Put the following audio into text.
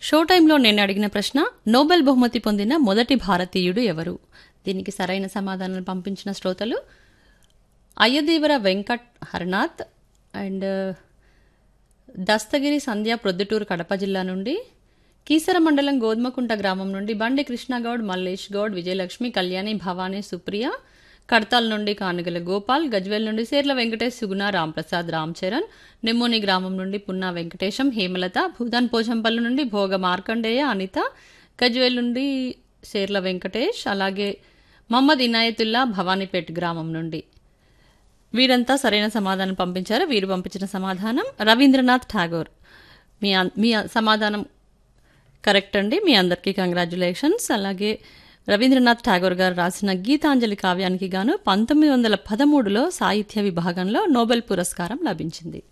show టైంలో నేను అడిగిన ప్రశ్న నోబెల్ బహుమతి పొందిన మొదటి భారతీయుడు ఎవరు దీనికి సరైన సమాధానాలు పంపించిన శ్రోతలు అయ్యదేవర వెంకట్ హర్నాథ్ అండ్ దస్తగిరి సంధ్య ప్రొద్దుటూరు కడప జిల్లా నుండి కీసర మండలం గోధుమకుంట గ్రామం నుండి బండి కృష్ణగౌడ్ మల్లేష్ గౌడ్ విజయలక్ష్మి కళ్యాణి భవానీ సుప్రియ కడతాల్ నుండి కానుగల గోపాల్ గజ్వేల్ నుండి సేర్ల వెంకటేష్ సుగుణ రాంప్రసాద్ రామ్ చరణ్ నెమ్మోని గ్రామం నుండి పున్నా వెంకటేశం హేమలత భూదాన్ పోచంపల్లి నుండి భోగ మార్కండేయ అనిత గజ్వేల్ నుండి సేర్ల వెంకటేష్ అలాగే మహమ్మద్ ఇనాయతుల్లా భవానీపేట్ గ్రామం నుండి వీరంతా సరైన సమాధానం పంపించారు వీరు పంపించిన సమాధానం రవీంద్రనాథ్ ఠాగూర్ మీ అన్- మీ సమాధానం కరెక్ట్ అండి మీ అందరికీ కంగ్రాచులేషన్స్ అలాగే రవీంద్రనాథ్ ఠాగూర్ గారు రాసిన గీతాంజలి కావ్యానికి గాను పంతొమ్మిది వందల పదమూడులో సాహిత్య విభాగంలో నోబెల్ పురస్కారం లభించింది